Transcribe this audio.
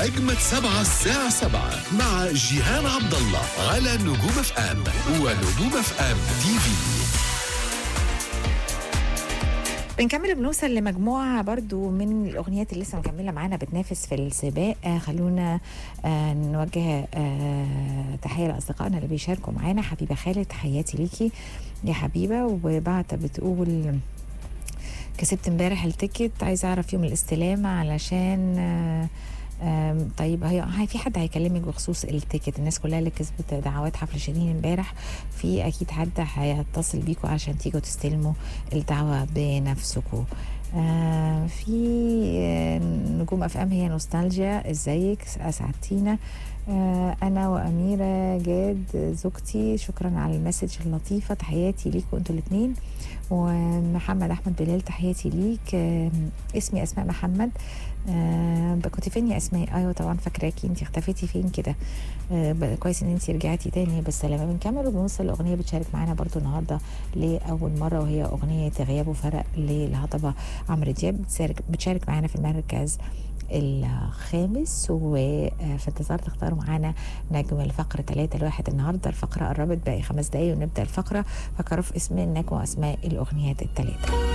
أجمد سبعة الساعة سبعة مع جيهان عبد الله على نجوم اف ام ونجوم اف ام تي في بنكمل بنوصل لمجموعة برضو من الأغنيات اللي لسه مكملة معانا بتنافس في السباق آه خلونا آه نوجه آه تحية لأصدقائنا اللي بيشاركوا معانا حبيبة خالد تحياتي ليكي يا حبيبة وبعت بتقول كسبت امبارح التيكت عايزة أعرف يوم الاستلام علشان آه آم، طيب هي هي في حد هيكلمك بخصوص التيكت الناس كلها اللي كسبت دعوات حفل شيرين امبارح في اكيد حد هيتصل بيكم عشان تيجوا تستلموا الدعوه بنفسكم آه في آه نجوم اف ام هي نوستالجيا ازيك اسعدتينا آه انا واميره جاد زوجتي شكرا على المسج اللطيفه تحياتي ليكم انتوا الاثنين ومحمد احمد بلال تحياتي ليك آه اسمي اسماء محمد آه كنت فين يا اسماء ايوه طبعا فاكراكي انت اختفيتي فين كده آه ب- كويس ان انت رجعتي تاني بالسلامه بنكمل وبنوصل لاغنيه بتشارك معانا برضو النهارده لاول مره وهي اغنيه غياب وفرق للهضبه عمرو دياب بتشارك بتشارك معانا في المركز الخامس وفي انتظار تختاروا معانا نجم الفقرة ثلاثة لواحد النهاردة الفقرة قربت باقي خمس دقايق ونبدأ الفقرة فكروا في اسم النجم وأسماء الأغنيات الثلاثة